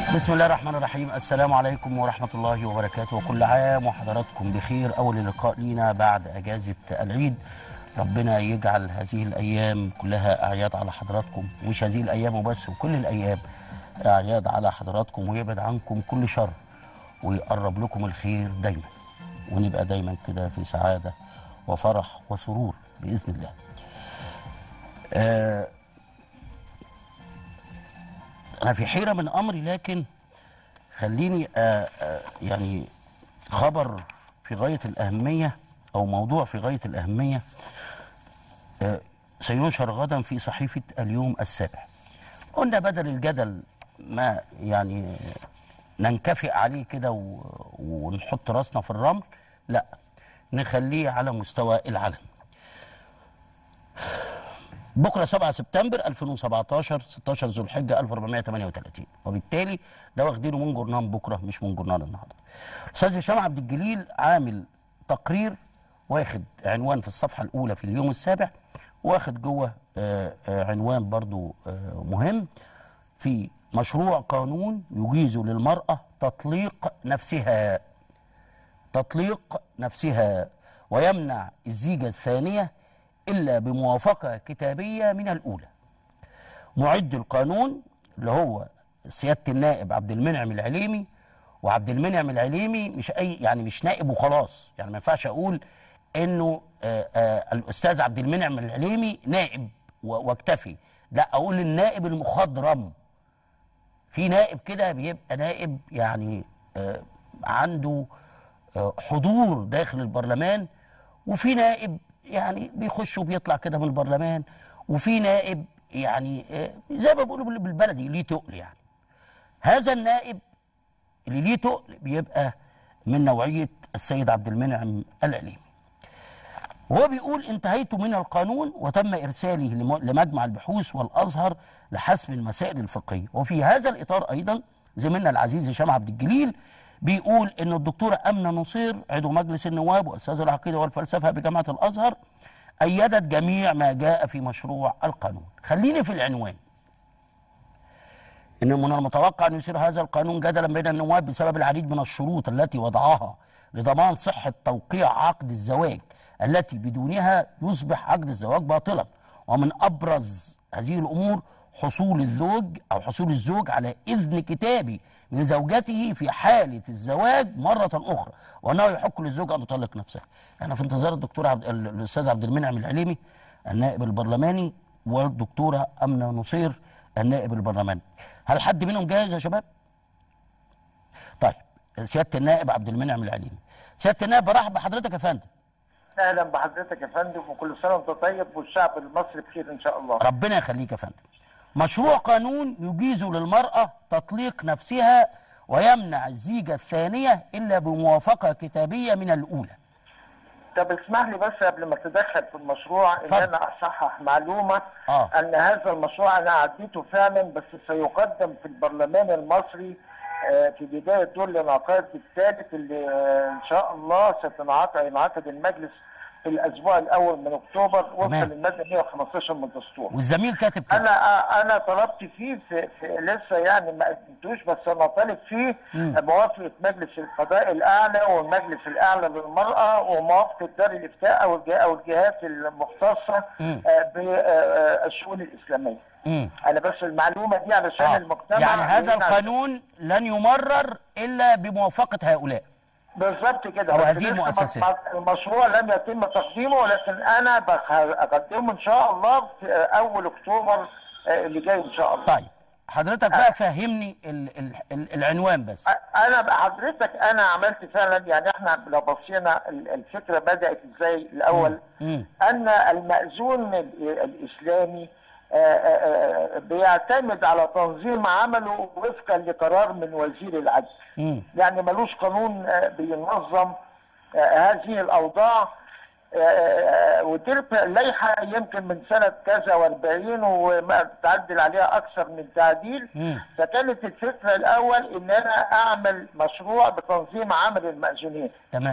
بسم الله الرحمن الرحيم السلام عليكم ورحمة الله وبركاته وكل عام وحضراتكم بخير أول لقاء لينا بعد أجازة العيد ربنا يجعل هذه الأيام كلها أعياد على حضراتكم مش هذه الأيام وبس وكل الأيام أعياد على حضراتكم ويبعد عنكم كل شر ويقرب لكم الخير دايما ونبقى دايما كده في سعادة وفرح وسرور بإذن الله آه أنا في حيرة من أمري لكن خليني آه آه يعني خبر في غاية الأهمية أو موضوع في غاية الأهمية آه سينشر غدا في صحيفة اليوم السابع قلنا بدل الجدل ما يعني ننكفئ عليه كده و- ونحط راسنا في الرمل لا نخليه على مستوى العلن بكره 7 سبتمبر 2017 16 ذو الحجه 1438 وبالتالي ده واخدينه من جورنال بكره مش من جورنال النهارده. استاذ هشام عبد الجليل عامل تقرير واخد عنوان في الصفحه الاولى في اليوم السابع واخد جوه آه، آه، عنوان برضو آه، مهم في مشروع قانون يجيز للمراه تطليق نفسها تطليق نفسها ويمنع الزيجة الثانية إلا بموافقة كتابية من الأولى معد القانون اللي هو سيادة النائب عبد المنعم العليمي وعبد المنعم العليمي مش أي يعني مش نائب وخلاص يعني ما ينفعش أقول إنه آه آه الأستاذ عبد المنعم العليمي نائب و- واكتفي لا أقول النائب المخضرم في نائب كده بيبقى نائب يعني آه عنده آه حضور داخل البرلمان وفي نائب يعني بيخش وبيطلع كده من البرلمان وفي نائب يعني آه زي ما بيقولوا بال- بالبلدي ليه تقل يعني هذا النائب اللي ليه تقل بيبقى من نوعية السيد عبد المنعم العليمي وهو بيقول انتهيت من القانون وتم ارساله لم- لمجمع البحوث والازهر لحسم المسائل الفقهيه وفي هذا الاطار ايضا زميلنا العزيز هشام عبد الجليل بيقول ان الدكتوره امنه نصير عضو مجلس النواب واستاذ العقيده والفلسفه بجامعه الازهر ايدت جميع ما جاء في مشروع القانون خليني في العنوان إن من المتوقع أن يثير هذا القانون جدلا بين النواب بسبب العديد من الشروط التي وضعها لضمان صحة توقيع عقد الزواج التي بدونها يصبح عقد الزواج باطلا ومن أبرز هذه الأمور حصول الزوج أو حصول الزوج على إذن كتابي من زوجته في حالة الزواج مرة أخرى وأنه يحق للزوج أن يطلق نفسه أنا في انتظار الدكتور عبد الأستاذ عبد المنعم العليمي النائب البرلماني والدكتورة أمنة نصير النائب البرلماني هل حد منهم جاهز يا شباب طيب سياده النائب عبد المنعم العليمي سياده النائب برحب بحضرتك يا فندم اهلا بحضرتك يا فندم وكل سنه وانت طيب والشعب المصري بخير ان شاء الله ربنا يخليك يا فندم مشروع قانون يجيز للمراه تطليق نفسها ويمنع الزيجه الثانيه الا بموافقه كتابيه من الاولى طب اسمح لي بس قبل ما تدخل في المشروع ان اتفضل. انا اصحح معلومه آه. ان هذا المشروع انا عديته فعلا بس سيقدم في البرلمان المصري آه، في بدايه دور الانعقاد الثالث اللي آه، ان شاء الله ستنعقد ينعقد المجلس في الاسبوع الاول من اكتوبر وفقا تمام. للماده 115 من الدستور والزميل كاتب كده انا انا طلبت فيه في, في لسه يعني ما قدمتوش بس انا طالب فيه مم. موافقه مجلس القضاء الاعلى والمجلس الاعلى للمراه وموافقه دار الافتاء او الجه- او الجهات المختصه مم. بالشؤون الاسلاميه. مم. انا بس المعلومه دي علشان آه. المجتمع يعني هذا يعرف. القانون لن يمرر الا بموافقه هؤلاء بالظبط كده أو بس هذه لسه المؤسسات. ما- المشروع لم يتم تقديمه ولكن انا بخ- اقدمه ان شاء الله في اول اكتوبر آه، اللي جاي ان شاء الله. طيب حضرتك بقى فهمني ال ال ال العنوان بس انا بقى حضرتك انا عملت فعلا يعني احنا لو بصينا ال- الفكره بدات ازاي الاول مم. ان المأذون ال- الاسلامي آه، آه، آه، بيعتمد على تنظيم عمله وفقا لقرار من وزير العدل مم. يعني ملوش قانون آه، بينظم آه، هذه الاوضاع آه، آه، وتلك اللائحه يمكن من سنه كذا و40 وما تعدل عليها اكثر من تعديل مم. فكانت الفكره الاول ان انا اعمل مشروع بتنظيم عمل المأذونين تمام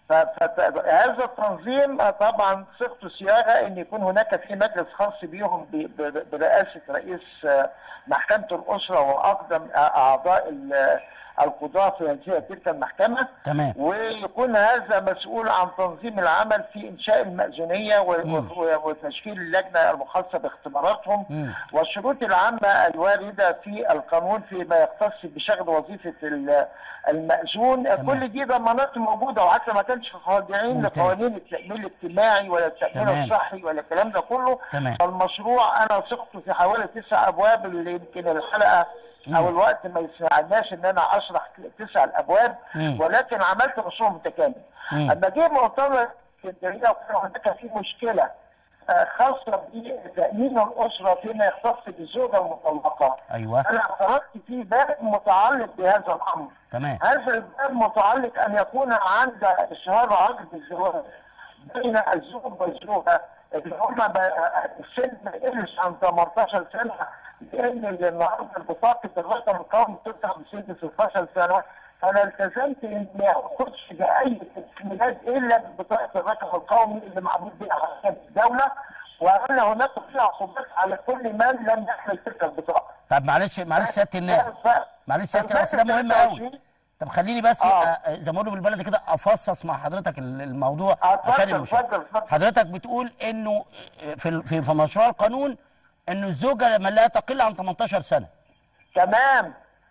فهذا التنظيم آه، طبعا صيغته صياغه ان يكون هناك في مجلس خاص بيهم ب- ب- برئاسه رئيس آه، محكمه الاسره واقدم آه، اعضاء ال- القضاه في هذه تلك المحكمه تمام ويكون هذا مسؤول عن تنظيم العمل في انشاء المأذونيه و- مم. و- وتشكيل اللجنه المختصه باختباراتهم مم. والشروط العامه الوارده في القانون فيما يختص بشغل وظيفه ال- المأذون تمام. كل دي ضمانات موجوده وحتى ما كانش خاضعين ممتاز. لقوانين التأمين الاجتماعي ولا التأمين تمام. الصحي ولا الكلام ده كله تمام. فالمشروع انا صغته في حوالي تسع ابواب اللي يمكن الحلقه او مم. الوقت ما يسمعناش ان انا اشرح تسع الابواب مم. ولكن عملت مشروع متكامل مم. اما جه مؤتمر اسكندريه وكان هناك في مشكله آه، خاصه بتامين الاسره فيما يختص بالزوجه المطلقه ايوه انا اعترضت في باب متعلق بهذا الامر تمام هذا الباب متعلق ان يكون عند اشهار عقد الزواج بين الزوج والزوجه اللي هم ب- السن ما يقلش عن 18 سنه لان النهارده بطاقه الرقم القومي بتبدا بسن 16 سنه فانا التزمت اني ما اخدش باي تكميلات الا ببطاقه الرقم القومي اللي معمول بها حركات الدوله وان هناك في عقوبات على كل من لم يحمل تلك البطاقه. طب معلش معلش سياده النائب ف- معلش سياده النائب بس ده مهم قوي طب خليني بس آه. آه، زي ما بيقولوا بالبلدي كده افصص مع حضرتك ال- الموضوع اتفضل، عشان المشاهد اتفضل، اتفضل. حضرتك بتقول انه في ال- في في مشروع القانون انه الزوجه لما لا تقل عن 18 سنه تمام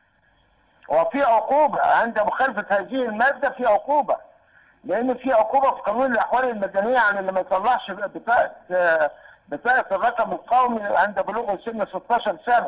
وفي عقوبة عند مخالفة هذه المادة في عقوبة لأن في عقوبة في قانون الأحوال المدنية عن اللي ما يطلعش بطاقة آه، بطاقة الرقم القومي عند بلوغ سن 16 سنة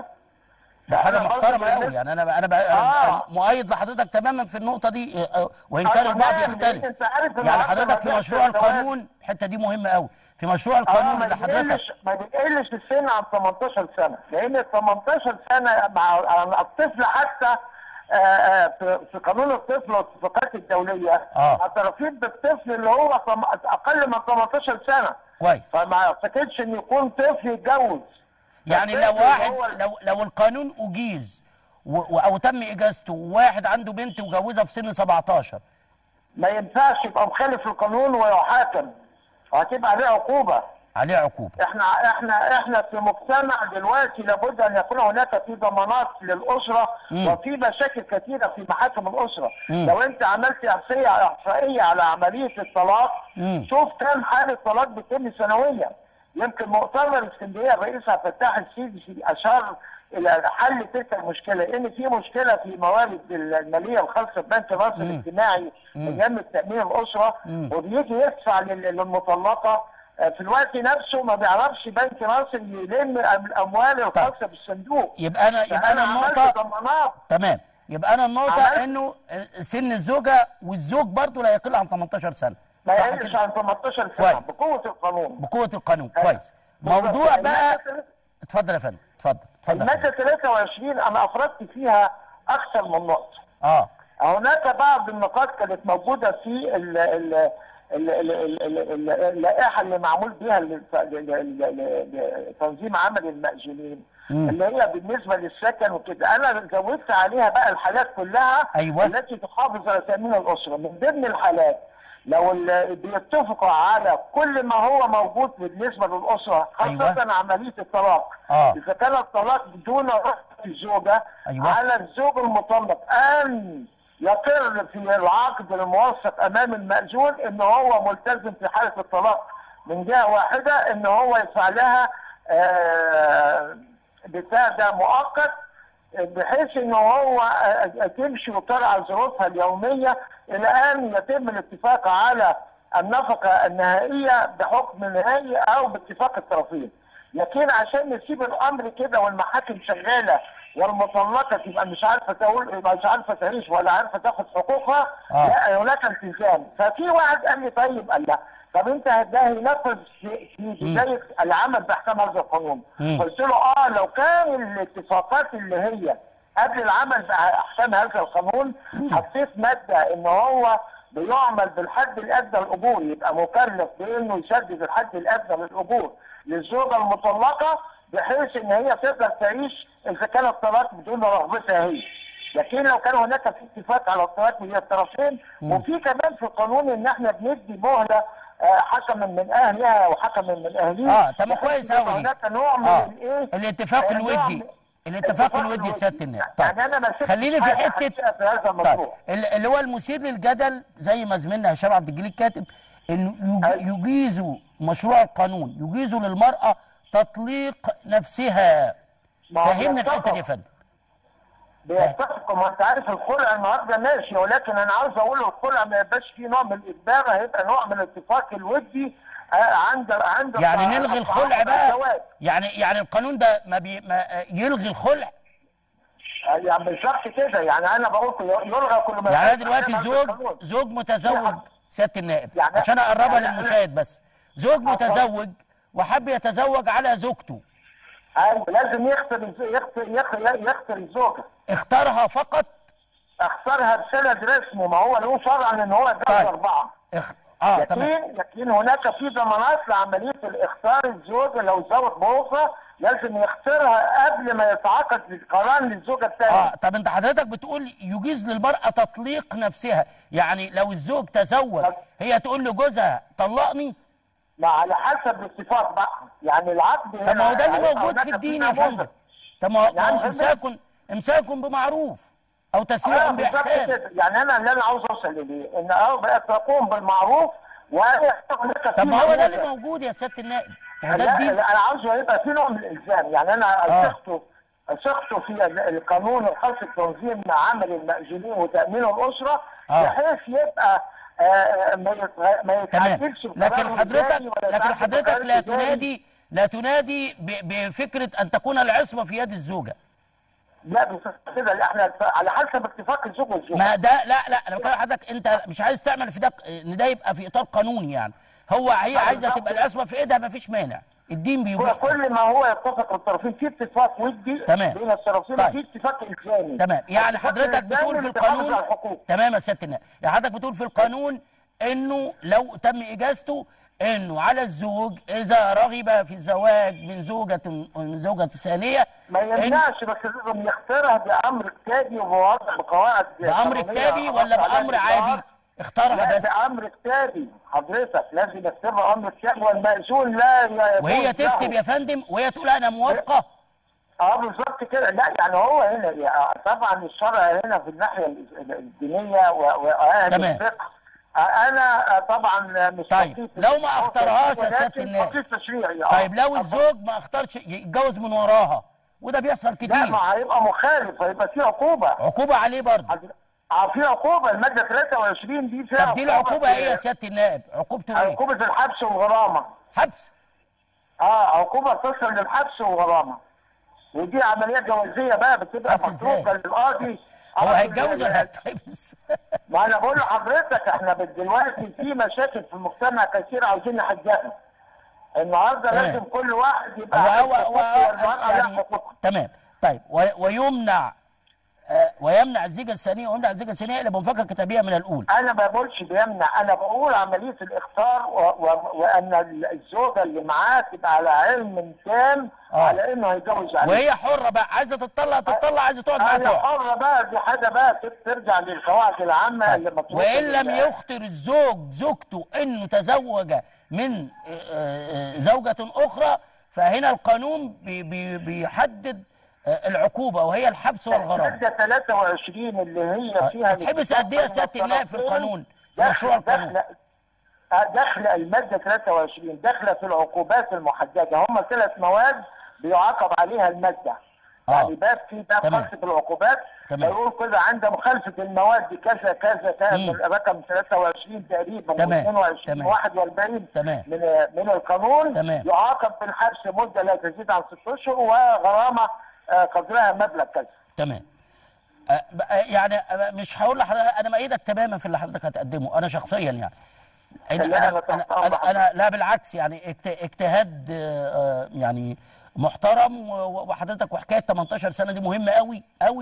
ده حاجه أنا برضه محترمه قوي بالنسبة- يعني انا انا, آه. أنا مؤيد لحضرتك تماما في النقطه دي آه، آه، وان كان آه، البعض تمام، يختلف لأن أنت عارف يعني النهاردة حضرتك في مجال مشروع الزواج- القانون الحته دي مهمه قوي في مشروع اه القانون ما اللي حضرتك بيقلش ما بيقلش السن عن 18 سنه لان ال 18 سنه مع مع الطفل حتى آه، آه، في في قانون الطفل والاتفاقات الدوليه آه. معترفين بالطفل اللي هو طم- اقل من 18 سنه كويس فما اعتقدش ان يكون طفل يتجوز يعني الطفل لو اللي واحد هو- لو لو القانون اجيز و- و- او تم اجازته وواحد عنده بنت وجوزها في سن 17 ما ينفعش يبقى مخالف القانون ويحاكم وهتبقى عليه عقوبه عليه عقوبه احنا احنا احنا في مجتمع دلوقتي لابد ان يكون هناك في ضمانات للاسره مم. وفي مشاكل كثيره في محاكم الاسره مم. لو انت عملت احصائيه احصائيه على عمليه الطلاق مم. شوف كم حاله طلاق بتتم سنويا يمكن مؤتمر اسكندريه الرئيس عبد الفتاح السيسي اشار الى حل تلك المشكله لان في مشكله في موارد الماليه الخاصه ببنك مصر مم. الاجتماعي من يم تامين الاسره مم. وبيجي يدفع لل- للمطلقه آه، في الوقت نفسه ما بيعرفش بنك مصر يلم الاموال الخاصه بالصندوق يبقى انا يبقى فانا انا عملت النقطه ضمانات تمام يبقى انا النقطه عملت- انه سن الزوجه والزوج برضه لا يقل عن 18 سنه ما صح يقلش كده عن 18 كويس. سنه بقوه القانون بقوه القانون أيوة. كويس موضوع بالظبط. بقى المادة- اتفضل يا فندم اتفضل اتفضل يا الماده فندم. 23 انا افردت فيها اكثر من نقطه اه هناك بعض النقاط كانت موجودة في ال ال ال- ال- ال- ال- ال- اللائحة اللي معمول بها للت- ل- ل- ل- لتنظيم عمل المأذونين مم. اللي هي بالنسبة للسكن وكده أنا زودت عليها بقى الحالات كلها أيوة. التي تحافظ على تأمين الأسرة من ضمن الحالات لو ال- بيتفقوا على كل ما هو موجود بالنسبة للأسرة خاصة أيوة. عملية الطلاق آه. إذا كان الطلاق بدون رغبة الزوجة أيوة. على الزوج المطلق أن يقر في العقد الموثق أمام المأذون إن هو ملتزم في حالة الطلاق من جهة واحدة إن هو يدفع لها آه، بتاع ده مؤقت بحيث ان هو آه، تمشي وترعى ظروفها اليوميه الى ان يتم الاتفاق على النفقه النهائيه بحكم نهائي او باتفاق الطرفين. لكن عشان نسيب الامر كده والمحاكم شغاله والمطلقه تبقى مش عارفه تقول مش عارفه تعيش ولا عارفه تاخد حقوقها آه. لا هناك التزام ففي واحد قال لي طيب قال لا طب انت ده هينفذ في في بدايه العمل باحكام هذا القانون مم. قلت له اه لو كان الاتفاقات اللي هي قبل العمل باحكام هذا القانون حطيت ماده ان هو بيعمل بالحد الادنى الاجور يبقى مكلف بانه يسدد الحد الادنى للاجور للزوجه المطلقه بحيث ان هي تقدر تعيش اذا كان الطلاق بدون رغبتها هي لكن لو كان هناك في اتفاق على الطرف من الطرفين وفي كمان في القانون ان احنا بندي مهله آه، حكما من اهلها وحكما من اهليه اه طب ما بحيث كويس يبقى قوي هناك نوع من اه الايه الاتفاق آه، نوع الودي من- الاتفاق الودي سياده النائب يعني انا ما سبتش خليني في حاجة حته حقيقة في هذا طيب الموضوع ال- اللي هو المثير للجدل زي ما زميلنا هشام عبد الجليل كاتب انه يج- أيوة. يجيزوا مشروع القانون يجيزوا للمراه تطليق نفسها ما هو فهمنا الحته بيتفق. دي يا فندم بيتفقوا ما انت عارف الخلع النهارده ماشي ولكن انا عاوز اقول الخلع ما يبقاش فيه نوع من الاجبار هيبقى نوع من الاتفاق الودي آه، عند عند يعني التع- نلغي التعاقد الخلع على بقى الزواج. يعني يعني القانون ده ما, بي ما يلغي الخلع آه، يعني بالظبط كده يعني انا بقول يلغى كل ما يعني انا يخالف دلوقتي علينا زوج القانون. زوج متزوج سياده النائب يعني- عشان اقربها يعني- للمشاهد بس زوج متزوج وحب يتزوج على زوجته ايوه لازم يختار الز- يختار يختار, يختار الزوجه اختارها فقط اختارها بسند رسمي ما هو له شرعا ان هو يتجوز طيب. اربعه اخ... اه تمام لكن لكن هناك في ضمانات لعمليه الاختار الزوج لو زوج بأخرى لازم يختارها قبل ما يتعاقد بالقران للزوجه الثانيه اه طب انت حضرتك بتقول يجيز للمرأة تطليق نفسها يعني لو الزوج تزوج هي تقول لجوزها طلقني ما على حسب الاتفاق بقى يعني العقد طب ما هو ده اللي هيبقى موجود في هناك الدين يا نموذج. فندم طب ما هو ما يعني هو فندم. امساك امساك بمعروف او تسريح آه، بالظبط باحسان كده. يعني انا اللي انا عاوز اوصل اليه ان اه بقت تقوم بالمعروف وهناك طب ما هو ده اللي نموذج. موجود يا سياده النائب ما هو ده لا الدين لا، انا عاوز يبقى في نوع من الالزام يعني انا آه. صغته صغته في ال- القانون الخاص بتنظيم عمل المأجورين وتأمين الأسرة آه. بحيث يبقى آه، ما يت- ما تمام يتعدلش بقرار لكن حضرتك إداري ولا لكن يتعدل حضرتك بقرار لا إداري. تنادي لا تنادي ب- بفكره ان تكون العصمه في يد الزوجه لا بالظبط كده لا، احنا على حسب اتفاق الزوج والزوجة ما ده لا لا انا بتكلم حضرتك انت مش عايز تعمل في ده ان ده يبقى في اطار قانوني يعني هو هي عايزه بالظبط. تبقى العصمه في ايدها ما فيش مانع الدين هو بيبيح كل ما هو يتفق الطرفين في اتفاق ودي تمام. بين الطرفين طيب. وفي اتفاق الزامي تمام يعني الاتفاق حضرتك الإلزامي بتقول في للتحافظ القانون على الحقوق تمام يا سياده النائب يعني حضرتك بتقول في القانون انه لو تم اجازته انه على الزوج اذا رغب في الزواج من زوجه من زوجه ثانيه ما إن- يمنعش بس لازم يختارها بامر كتابي وموضح بقواعد بامر قانونية كتابي ولا على بامر عادي الإجراءات. اختارها لا بس بامر كتابي حضرتك لازم يكتبها امر كتابي والمأذون لا ي- وهي يجوز له. تكتب يا فندم وهي تقول انا موافقه اه بالظبط كده لا يعني هو هنا يعني طبعا الشرع هنا في الناحيه ال- الدينيه و- واهل تمام. الفقه آه، انا آه، طبعا مش طيب، لطيف لو ما اختارهاش يا ولكن سيادة النائب. لطيف تشريعي آه. طيب لو آه، الزوج ما اختارش يتجوز من وراها وده بيحصل لا كتير ما هيبقى مخالف هيبقى في عقوبه عقوبه عليه برضه اه في عقوبه الماده 23 دي فيها طب دي العقوبه ايه يا سياده النائب عقوبته ايه عقوبه الحبس والغرامه حبس اه عقوبه تصل للحبس والغرامه ودي عمليه جوازيه بقى بتبقى حبس إزاي؟ مطلوبه للقاضي هو آه، هيتجوز ولا ال- هيتحبس ما انا بقول لحضرتك احنا دلوقتي في مشاكل في المجتمع كثير عاوزين نحلها النهارده تمام. لازم كل واحد يبقى هو عنده هو حقوق هو والمرأة لها يعني حقوق. تمام طيب و- ويمنع آه، ويمنع الزيجه الثانيه ويمنع الزيجه الثانيه الى منفكه كتابيه من الاولى انا ما بقولش بيمنع انا بقول عمليه الاختار و... و... وان الزوجه اللي معاه تبقى على علم تام آه. على انه هيتجوز عليها وهي حره بقى عايزه تطلق تطلق عايزه تقعد معاه هي تقعد حرة بقى دي حاجة بقى ترجع للقواعد العامة اللي مطلوبة وان لم لل- يخطر الزوج زوجته انه تزوج من آه، آه، زوجه اخرى فهنا القانون بي- بي- بيحدد آه، العقوبه وهي الحبس والغرامه المادة 23 اللي هي فيها تتحبس قد ايه يا سياده النائب في القانون في مشروع القانون داخلة داخلة المادة 23 داخلة في العقوبات المحددة هم ثلاث مواد بيعاقب عليها المادة آه. يعني باب في باب تمام. خاص بالعقوبات تمام. فيقول كده عند مخالفة المواد كذا كذا كذا مم. رقم 23 تقريبا تمام. 22 تمام. 41 تمام. من من القانون تمام. يعاقب بالحبس مدة لا تزيد عن ست اشهر وغرامة آه، قدرها مبلغ كذا تمام آه، بقى- يعني آه، مش هقول لحضرتك انا مأيدك تماما في اللي حضرتك هتقدمه انا شخصيا يعني انا لا، انا أنا انا, تحت أمر أنا, أنا لا بالعكس يعني اجت- اجتهاد آه، آه، يعني محترم و- و- وحضرتك وحكايه 18 سنه دي مهمه قوي قوي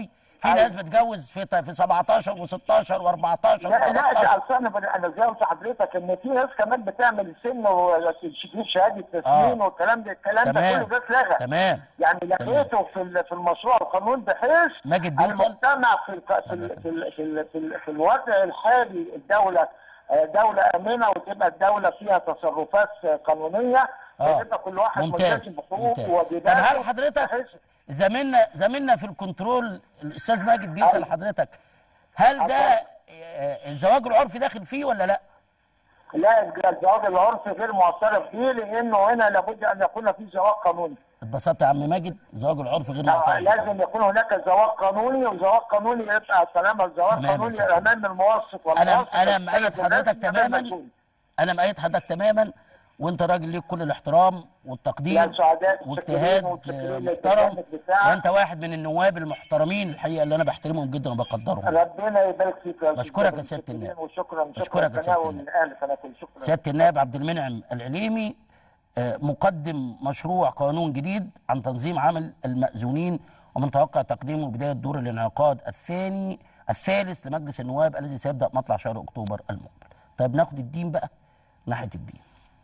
في أيوة. ناس بتجوز في في 17 و16 و14 لا لا و13 ده اصل انا بن- انا زي ما قلت لحضرتك ان في ناس كمان بتعمل سن وتجيب شهاده تسنين آه. والكلام ده الكلام ده تمام. كله ده اتلغى تمام يعني لقيته في ال- في المشروع القانون بحيث ماجد بيسأل. المجتمع في الق- في ال- في ال- في ال- في, ال- في الوضع الحالي الدوله آه، دولة آمنة وتبقى الدولة فيها تصرفات آه، قانونية آه. ويبقى كل واحد ممتاز ملتزم بحقوقه ممتاز طب وبذاته هل حضرتك بحيث- زميلنا زميلنا في الكنترول الاستاذ ماجد بيسال أيوة. حضرتك هل ده أيوة. آه، الزواج العرفي داخل فيه ولا لا؟ لا الزواج العرفي غير معترف به لانه هنا لابد ان يكون في زواج قانوني اتبسطت يا عم ماجد الزواج العرفي غير آه، معترف لازم يكون هناك زواج قانوني وزواج قانوني يبقى طالما الزواج تمام يا قانوني سيدي. امام الموثق انا والموثق انا السند مأيد حضرتك الرسمي غير تماما مسؤول. انا مأيد حضرتك تماما وانت راجل ليك كل الاحترام والتقدير يا سعداء واجتهاد الشاكرين والشاكرين محترم للبرنامج بتاعك. وانت واحد من النواب المحترمين الحقيقه اللي انا بحترمهم جدا وبقدرهم ربنا يبارك فيك يا أستاذ بشكرك يا جابر. سيادة النائب. وشكرا بشكرك شكرا يا سيادة قناه النائب. والاهل قناه شكرا سياده النائب عبد المنعم العليمي آه، مقدم مشروع قانون جديد عن تنظيم عمل المأذونين ومن توقع تقديمه بداية دور الانعقاد الثاني الثالث لمجلس النواب الذي سيبدأ مطلع شهر أكتوبر المقبل طيب ناخد الدين بقى ناحية الدين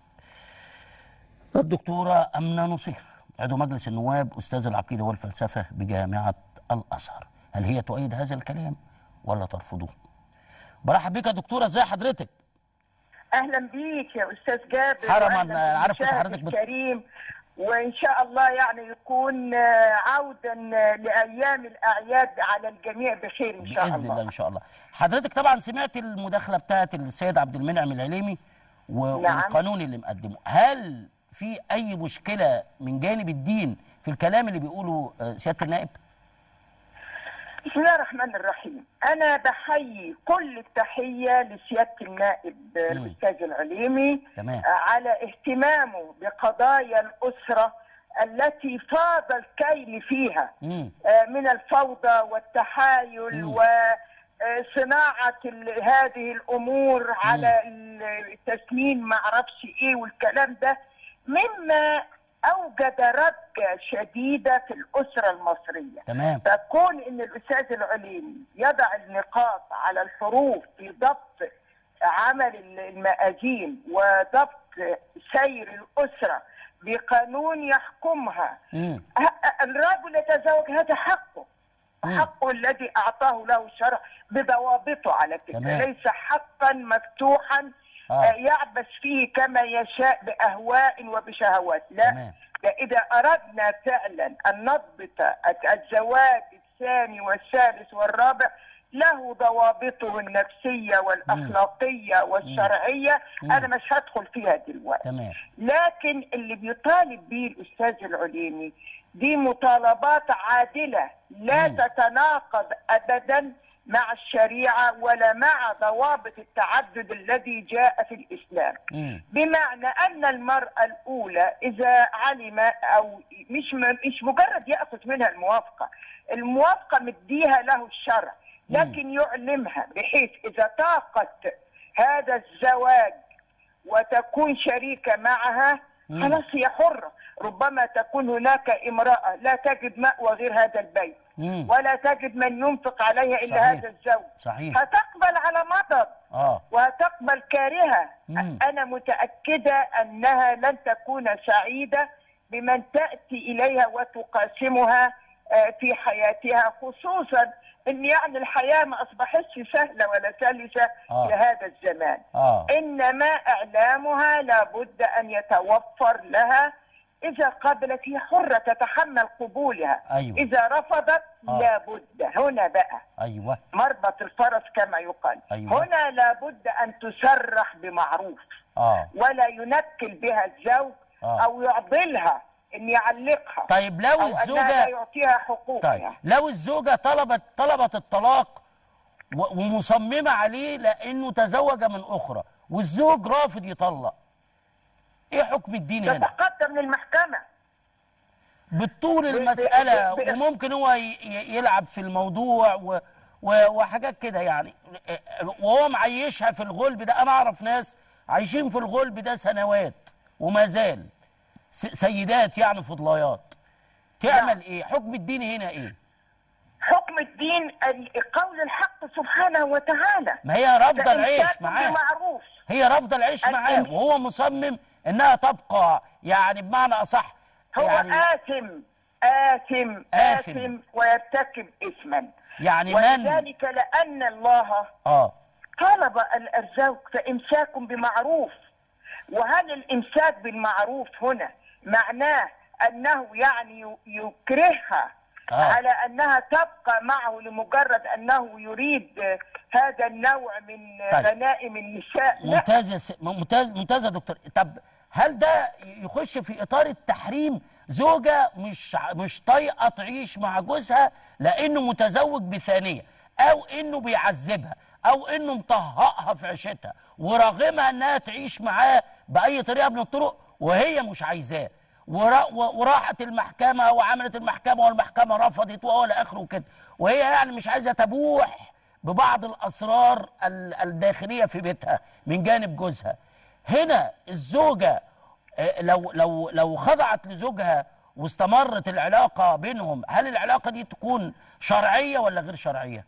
الدكتورة أمنة نصير عضو مجلس النواب أستاذ العقيدة والفلسفة بجامعة الأزهر هل هي تؤيد هذا الكلام ولا ترفضه؟ برحب بك يا دكتورة ازي حضرتك؟ اهلا بيك يا استاذ جابر حرماً، وأهلاً أنا عارف كنت بالمشاهد حضرتك بت- الكريم وان شاء الله يعني يكون آه، عودا آه، لايام الاعياد على الجميع بخير ان شاء باذن الله, الله ان شاء الله حضرتك طبعا سمعت المداخله بتاعت السيد عبد المنعم العليمي و- نعم. والقانون اللي مقدمه هل في اي مشكله من جانب الدين في الكلام اللي بيقوله آه، سياده النائب بسم الله الرحمن الرحيم انا بحيي كل التحيه لسياده النائب آه، مم. الاستاذ العليمي تمام آه، على اهتمامه بقضايا الاسره التي فاض الكيل فيها امم آه، من الفوضى والتحايل مم. وصناعة ال- هذه الأمور على ال- التسنين ما أعرفش إيه والكلام ده مما أوجد رجة شديدة في الأسرة المصرية تمام فكون ان الاستاذ العليمي يضع النقاط على الحروف في ضبط عمل المآذين وضبط سير الاسره بقانون يحكمها امم ه- الرجل يتزوج هذا حقه مم. حقه الذي اعطاه له الشرع بضوابطه على فكره تمام. ليس حقا مفتوحا آه. آه، يعبث فيه كما يشاء باهواء وبشهوات لا تمام ده إذا أردنا فعلا أن نضبط الزواج الثاني والثالث والرابع له ضوابطه النفسية والأخلاقية والشرعية مم. أنا مش هدخل فيها دلوقتي تمام لكن اللي بيطالب به الأستاذ العليمي دي مطالبات عادلة لا مم. تتناقض أبدا مع الشريعة ولا مع ضوابط التعدد الذي جاء في الإسلام امم بمعنى ان المراه الاولى اذا علم او مش مش مجرد ياخذ منها الموافقه الموافقه مديها له الشرع لكن يعلمها بحيث اذا طاقت هذا الزواج وتكون شريكه معها مم. خلاص هي حره ربما تكون هناك امراه لا تجد ماوى غير هذا البيت امم ولا تجد من ينفق عليها الا صحيح. هذا الزوج صحيح فتقبل على مضض اه وتقبل كارهة مم. أنا متأكدة أنها لن تكون سعيدة بمن تأتي إليها وتقاسمها آه، في حياتها خصوصا أن يعني الحياة ما أصبحتش سهلة ولا سلسة آه. في هذا الزمان اه إنما إعلامها لابد أن يتوفر لها إذا قبلت هي حرة تتحمل قبولها ايوه إذا رفضت آه. لابد هنا بقى ايوه مربط الفرس كما يقال أيوة. هنا لابد أن تسرح بمعروف اه ولا ينكل بها الزوج آه. أو يعضلها أن يعلقها طيب لو أو أنها لا الزوجه يعطيها حقوقها طيب لو الزوجة طلبت طلبت الطلاق و- ومصممة عليه لأنه تزوج من أخرى والزوج رافض يطلق إيه حكم الدين هنا؟ تتقدم للمحكمة بالطول ب- المسألة ب- ب- وممكن هو ي- ي- يلعب في الموضوع و و- وحاجات كده يعني وهو معيشها في الغلب ده أنا أعرف ناس عايشين في الغلب ده سنوات وما زال س- سيدات يعني فضليات تعمل إيه؟ حكم الدين هنا إيه؟ حكم الدين ال- قول الحق سبحانه وتعالى ما هي رافضه العيش فإمساك معاه بمعروف هي رافضه العيش معاه الإنس- وهو مصمم انها تبقى يعني بمعنى اصح هو يعني آثم آثم آثم. آثم ويرتكب إثما يعني من ولذلك لأن الله اه طلب الأرزاق فإمساك بمعروف وهل الإمساك بالمعروف هنا معناه أنه يعني ي- يكرهها آه. على أنها تبقى معه لمجرد أنه يريد آه، هذا النوع من آه، طيب. غنائم النساء لا ممتاز يا س... ممتاز ممتاز يا دكتور طب هل ده يخش في اطار التحريم زوجه مش ع- مش طايقه تعيش مع جوزها لانه متزوج بثانيه او انه بيعذبها او انه مطهقها في عيشتها وراغمها انها تعيش معاه باي طريقه من الطرق وهي مش عايزاه ورا و- وراحت المحكمه وعملت المحكمه والمحكمه رفضت والى اخره كده وهي يعني مش عايزه تبوح ببعض الاسرار ال- الداخليه في بيتها من جانب جوزها هنا الزوجه آه، لو لو لو خضعت لزوجها واستمرت العلاقه بينهم هل العلاقه دي تكون شرعيه ولا غير شرعيه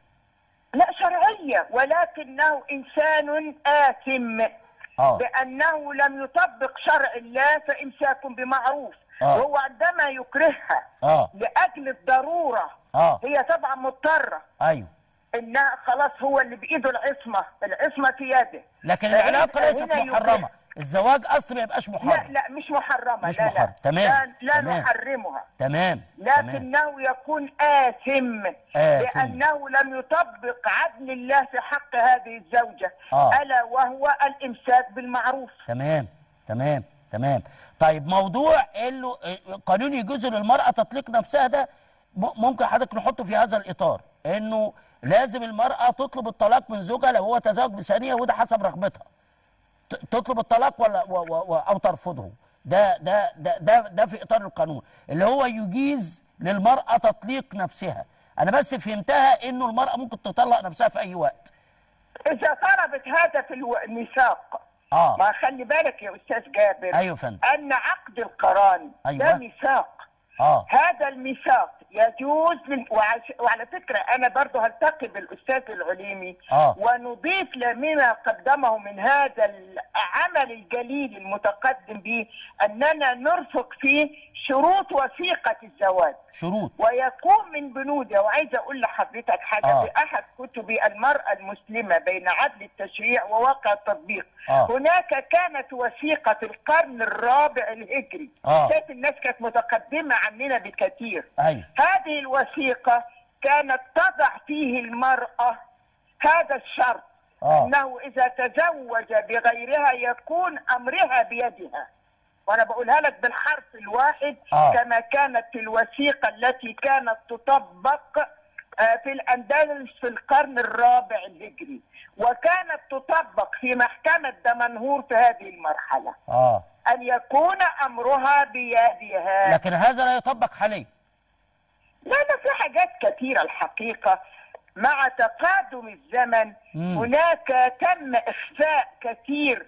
لا شرعية ولكنه إنسان آثم اه بأنه لم يطبق شرع الله فإمساك بمعروف آه. وهو عندما يكرهها اه لأجل الضرورة اه هي طبعا مضطرة ايوه إنها خلاص هو اللي بإيده العصمة العصمة في يده لكن فهنا- العلاقه ليست هنا يكره- محرمه الزواج اصلا ما يبقاش لا محرم لا مش محرمة مش لا محرم. لا تمام. لا, لا تمام. نحرمها تمام تمام لكنه يكون آثم آثم. لأنه لم يطبق عدل الله في حق هذه الزوجة آه. ألا وهو الإمساك بالمعروف تمام تمام تمام طيب موضوع انه قانون يجوز للمراه تطليق نفسها ده م- ممكن حضرتك نحطه في هذا الاطار انه لازم المراه تطلب الطلاق من زوجها لو هو تزوج بثانيه وده حسب رغبتها ت- تطلب الطلاق ولا و و و او ترفضه ده ده ده ده ده في اطار القانون اللي هو يجيز للمراه تطليق نفسها انا بس فهمتها انه المراه ممكن تطلق نفسها في اي وقت إذا طلبت هذا في الو- الميثاق اه ما خلي بالك يا أستاذ جابر ايوه يا فندم أن عقد القران أيوة. ده ميثاق اه هذا الميثاق يجوز لل... وعش... وعلى فكرة أنا برضو هلتقي بالأستاذ العليمي آه. ونضيف لمما قدمه من هذا العمل الجليل المتقدم به أننا نرفق فيه شروط وثيقة الزواج شروط ويكون من بنوده وعايزه اقول لحضرتك حاجه آه. في احد كتب المراه المسلمه بين عدل التشريع وواقع التطبيق آه. هناك كانت وثيقه القرن الرابع الهجري آه. كانت الناس كانت متقدمه عننا بكثير ايوه هذه الوثيقه كانت تضع فيه المراه هذا الشرط آه. انه اذا تزوج بغيرها يكون امرها بيدها وانا بقولها لك بالحرف الواحد آه. كما كانت في الوثيقه التي كانت تطبق آه، في الاندلس في القرن الرابع الهجري وكانت تطبق في محكمه دمنهور في هذه المرحله اه ان يكون امرها بيدها لكن هذا لا يطبق حاليا لا لا في حاجات كثيرة الحقيقة مع تقادم الزمن مم. هناك تم إخفاء كثير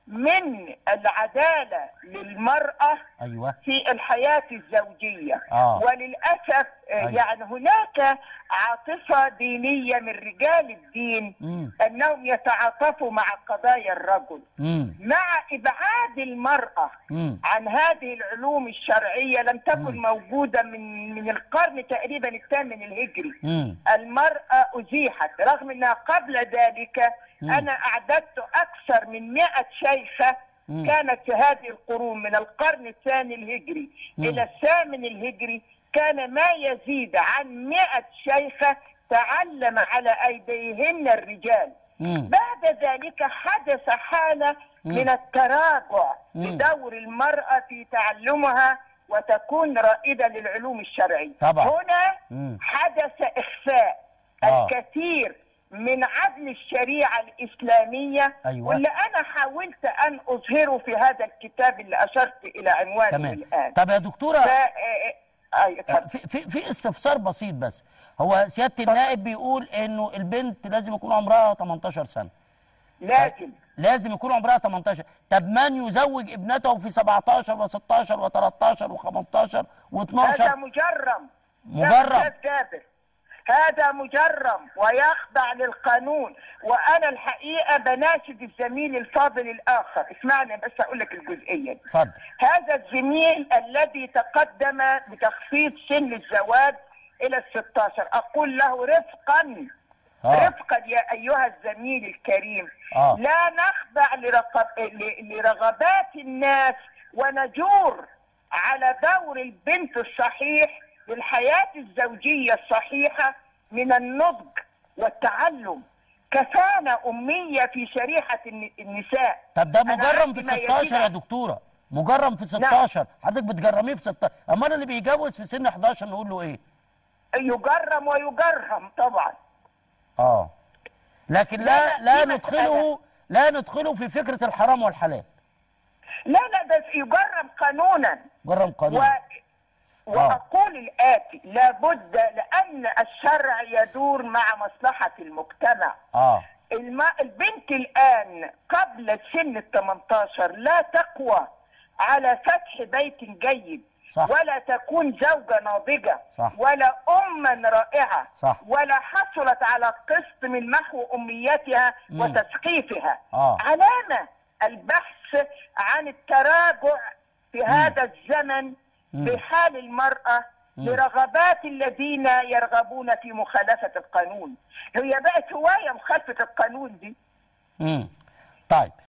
من العدالة للمرأة ايوه في الحياة الزوجية آه. وللأسف آه، أيوة. يعني هناك عاطفة دينية من رجال الدين مم. أنهم يتعاطفوا مع قضايا الرجل امم مع إبعاد المرأة امم عن هذه العلوم الشرعية لم تكن مم. موجودة من من القرن تقريبا الثامن الهجري امم المرأة أزيحت رغم أنها قبل ذلك مم. أنا أعددت أكثر من مئة شيخة مم. كانت في هذه القرون من القرن الثاني الهجري مم. إلى الثامن الهجري كان ما يزيد عن مئة شيخة تعلم على أيديهن الرجال امم بعد ذلك حدث حالة مم. من التراجع مم. لدور المرأة في تعلمها وتكون رائدة للعلوم الشرعية طبعا. هنا مم. حدث إخفاء آه. الكثير من عدل الشريعة الإسلامية أيوة. واللي أنا حاولت أن أظهره في هذا الكتاب اللي أشرت إلى عنوانه تمام الآن طب يا دكتوره ف... آه، آه، آه، اتفضل. في في في استفسار بسيط بس هو سياده النائب بيقول انه البنت لازم يكون عمرها 18 سنه لازم لازم يكون عمرها 18 طب من يزوج ابنته في 17 و16 و13 و15 هذا و12 مجرم مجرم. يا أستاذ جابر هذا مجرم ويخضع للقانون وانا الحقيقه بناشد الزميل الفاضل الاخر اسمعني بس اقول لك الجزئيه دي. اتفضل هذا الزميل الذي تقدم بتخفيض سن الزواج الى ال 16 اقول له رفقا اه رفقا يا ايها الزميل الكريم آه. لا نخضع لرقب... ل- لرغبات الناس ونجور على دور البنت الصحيح للحياه الزوجيه الصحيحه من النضج والتعلم كفانا اميه في شريحه الن- النساء طب ده أنا مجرم عندي في ما 16 يا يزيد- دكتوره مجرم في 16 حضرتك بتجرميه في 16 امال اللي بيجوز في سن 11 نقول له ايه يجرم ويجرم طبعا اه لكن لا لا، لا، لا دي ندخله لا ندخله في فكره الحرام والحلال لا لا ده يجرم قانونا جرم و... قانون واقول الاتي لابد لان الشرع يدور مع مصلحه المجتمع اه الم... البنت الان قبل سن ال 18 لا تقوى على فتح بيت جيد صح. ولا تكون زوجة ناضجة صح. ولا أما رائعة صح. ولا حصلت على قسط من محو أميتها مم. وتثقيفها آه. علامة البحث عن التراجع في هذا الزمن مم. بحال المرأة مم. لرغبات الذين يرغبون في مخالفة القانون هي بقت هواية مخالفة القانون دي امم طيب